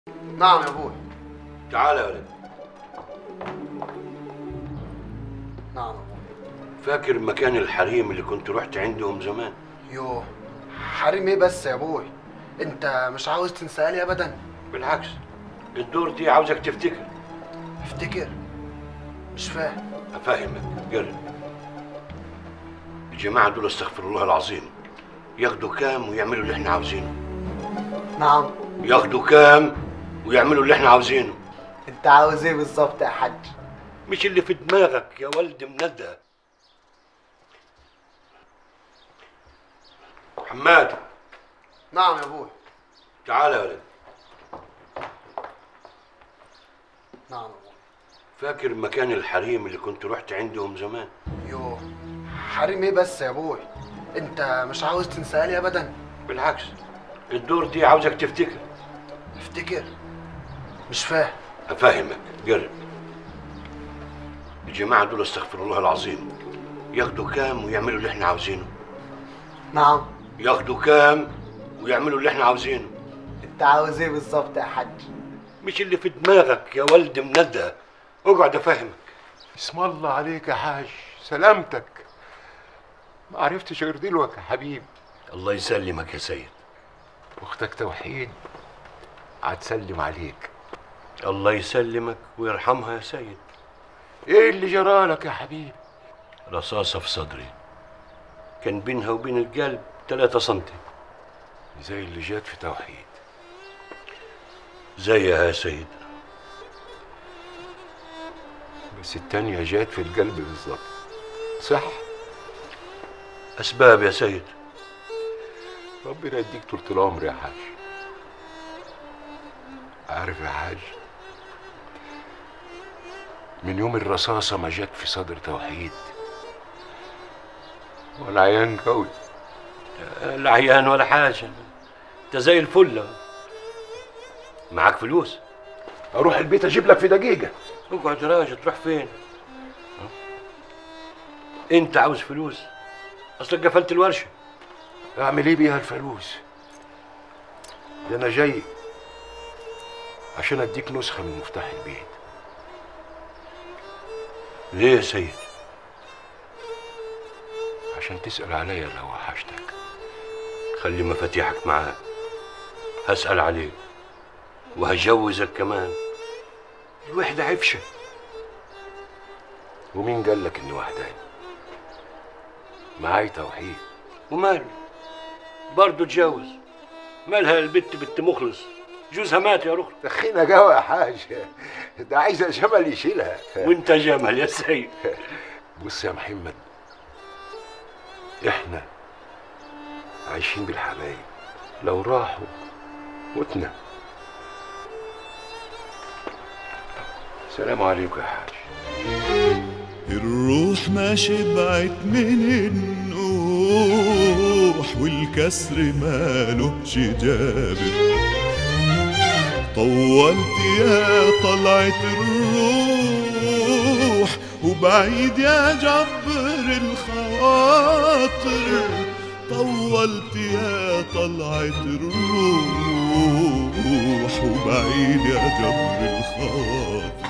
نعم يا ابوي تعال يا ولد نعم يا ابوي فاكر مكان الحريم اللي كنت رحت عندهم زمان يوه حريم ايه بس يا ابوي انت مش عاوز تنسالي ابدا بالعكس الدور دي عاوزك تفتكر افتكر مش فاهم افهمك جرب الجماعه دول استغفر الله العظيم ياخدوا كام ويعملوا اللي احنا عاوزينه نعم ياخدوا كام ويعملوا اللي احنا عاوزينه انت عاوز ايه بالظبط يا حاج مش اللي في دماغك يا ولد مندى حماد نعم يا ابوي تعال يا ولد نعم يا ابوي فاكر مكان الحريم اللي كنت رحت عندهم زمان يوه حريم ايه بس يا ابوي انت مش عاوز تنسالي ابدا بالعكس الدور دي عاوزك تفتكر افتكر مش فاهم افهمك جرب الجماعه دول استغفر الله العظيم ياخدوا كام ويعملوا اللي احنا عاوزينه نعم ياخدوا كام ويعملوا اللي احنا عاوزينه انت عاوز ايه بالظبط يا حاج مش اللي في دماغك يا ولد مندى اقعد افهمك اسم الله عليك يا حاج سلامتك ما عرفتش غير دلوقتي يا حبيبي الله يسلمك يا سيد واختك توحيد هتسلم عليك الله يسلمك ويرحمها يا سيد ايه اللي جرالك يا حبيبي رصاصة في صدري كان بينها وبين القلب ثلاثة سنتي زي اللي جات في توحيد زيها يا سيد بس التانية جات في القلب بالظبط صح أسباب يا سيد ربنا يديك طول العمر يا حاج عارف يا حاج من يوم الرصاصة ما جت في صدر توحيد وانا عيان قوي لا عيان ولا حاجة انت زي الفل معاك فلوس اروح البيت اجيب لك في دقيقة اقعد يا راجل تروح فين ها؟ انت عاوز فلوس اصلك قفلت الورشة اعمل ايه بيها الفلوس ده انا جاي عشان اديك نسخة من مفتاح البيت ليه يا سيد عشان تسأل عليا لو وحشتك خلي مفاتيحك معاك هسأل عليك وهجوزك كمان الوحدة عفشة ومين قال لك اني وحداني معاي توحيد وماله برضه اتجوز مالها البت بنت مخلص جوزها مات يا رخر دخينا قوي يا حاج ده عايزه جمل يشيلها وانت جمل يا سيد بص يا محمد احنا عايشين بالحبايب لو راحوا متنا سلام عليكم يا حاج الروح ما شبعت من النوح والكسر مالوش جابر طولت يا طلعت الروح وبعيد يا جبر الخواطر طولت يا طلعت الروح وبعيد يا جبر الخواطر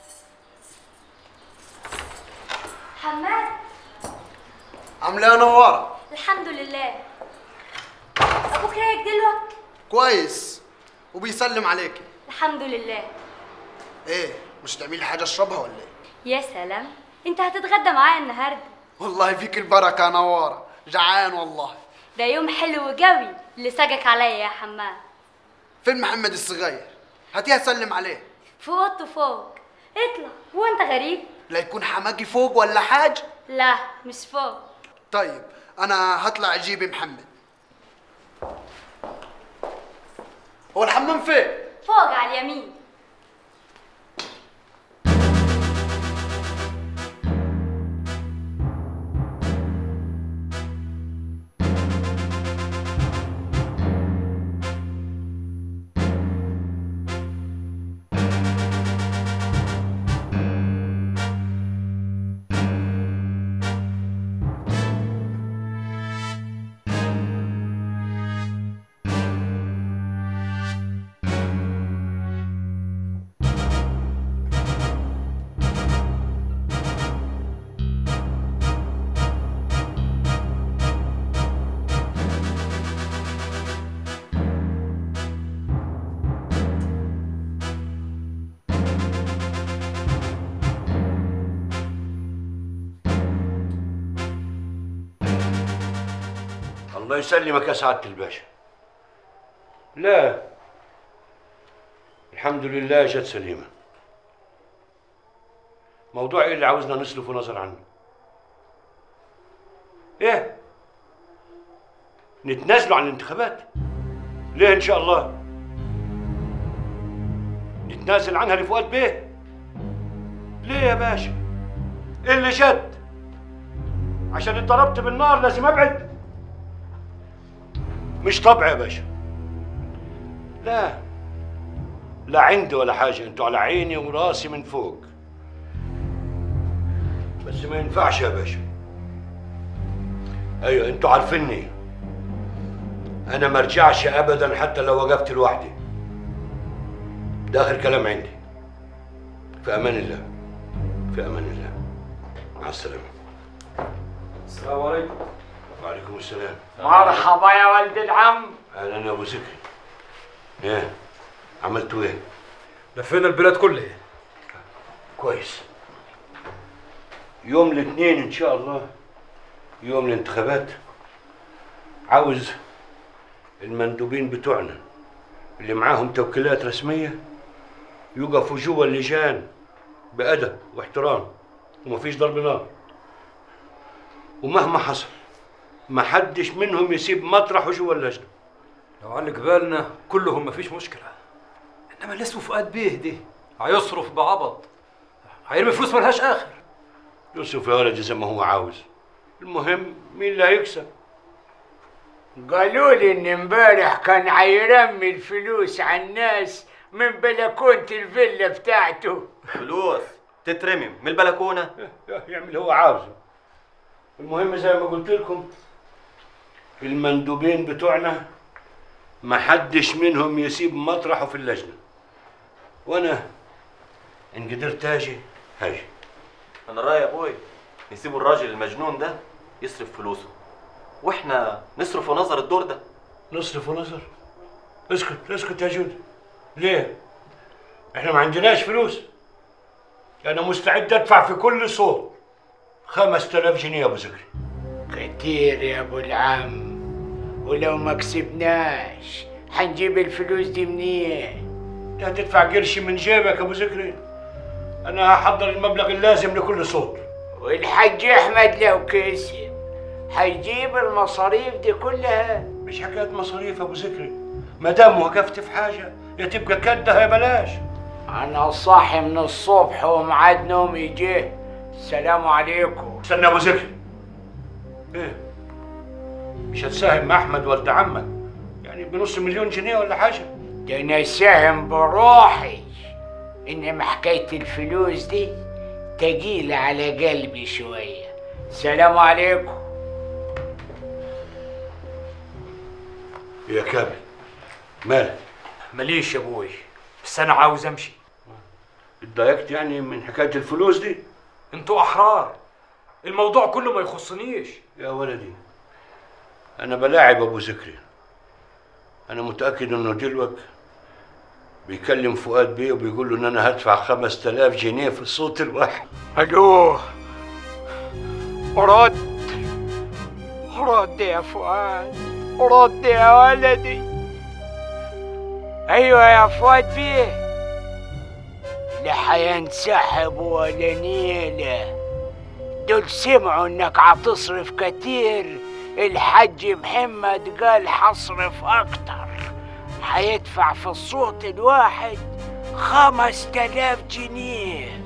حماد عامله ايه يا نواره الحمد لله ابوك رايق دلوقتي كويس وبيسلم عليكي الحمد لله ايه مش تعملي حاجه اشربها ولا ايه يا سلام انت هتتغدى معايا النهارده والله فيك البركه يا نواره جعان والله ده يوم حلو قوي اللي سجك عليا يا حماد فين محمد الصغير هاتيها سلم عليه فوق اوضته فوق اطلع هو انت غريب لا يكون حماكي فوق ولا حاجه لا مش فوق طيب انا هطلع اجيب محمد هو الحمام فين فوق على اليمين الله يسلمك يا سعادة الباشا لا الحمد لله جت سليمة موضوع ايه اللي عاوزنا نصرف نظر عنه ايه نتنازلوا عن الانتخابات ليه ان شاء الله نتنازل عنها لفؤاد بيه ليه يا باشا ايه اللي شد عشان اتضربت بالنار لازم ابعد مش طبع يا باشا لا لا عندي ولا حاجة انتوا على عيني وراسي من فوق بس ما ينفعش يا باشا ايوه انتوا عارفيني انا ما ارجعش ابدا حتى لو وقفت لوحدي ده اخر كلام عندي في امان الله في امان الله مع السلامه السلام عليكم وعليكم السلام مرحبا يا ولد العم اهلا يا ابو ذكري ايه عملتوا ايه لفينا البلاد كلها كويس يوم الاثنين ان شاء الله يوم الانتخابات عاوز المندوبين بتوعنا اللي معاهم توكيلات رسميه يقفوا جوا اللجان بأدب واحترام ومفيش ضرب نار ومهما حصل ما حدش منهم يسيب مطرحه جوا اللجنه لو على قبالنا كلهم مفيش مشكلة انما اللي اسمه فؤاد بيه دي هيصرف بعبط هيرمي فلوس ملهاش اخر يوسف يا ولدي زي ما هو عاوز المهم مين اللي هيكسب قالوا لي ان امبارح كان هيرمي الفلوس على الناس من بلكونة الفيلا بتاعته فلوس تترمي من البلكونه يعمل اللي هو عاوزه المهم زي ما قلت لكم المندوبين بتوعنا ما حدش منهم يسيب مطرحه في اللجنة وانا ان قدرت اجي هاجي انا رايي يا ابوي نسيبوا الراجل المجنون ده يصرف فلوسه واحنا نصرف ونظر الدور ده نصرف ونظر اسكت اسكت يا جود ليه احنا ما عندناش فلوس انا مستعد ادفع في كل صوت خمس تلاف جنيه يا ابو ذكري كتير يا ابو العم ولو ما كسبناش هنجيب الفلوس دي منين انت هتدفع قرش من جيبك يا ابو ذكري انا هحضر المبلغ اللازم لكل صوت والحاج احمد لو كسب هيجيب المصاريف دي كلها مش حكايه مصاريف يا ابو ذكري ما دام وقفت في حاجه يا تبقى كده يا بلاش انا صاحي من الصبح ومعاد نومي جه السلام عليكم استنى يا ابو ذكري ايه مش هتساهم مع احمد ولد عمك يعني بنص مليون جنيه ولا حاجه ده انا ساهم بروحي انما حكايه الفلوس دي تقيلة على قلبي شوية السلام عليكم يا كامل مالك ماليش يا ابوي بس انا عاوز امشي اتضايقت يعني من حكايه الفلوس دي انتوا احرار الموضوع كله ما يخصنيش يا ولدي انا بلاعب ابو ذكري انا متاكد انه دلوقتي بيكلم فؤاد بيه وبيقول له ان انا هدفع 5000 جنيه في الصوت الواحد الو رد رد يا فؤاد رد يا ولدي ايوه يا فؤاد بيه لا حينسحب ولا نيله دول سمعوا انك عتصرف كتير الحاج محمد قال حصرف اكتر حيدفع في الصوت الواحد خمس تلاف جنيه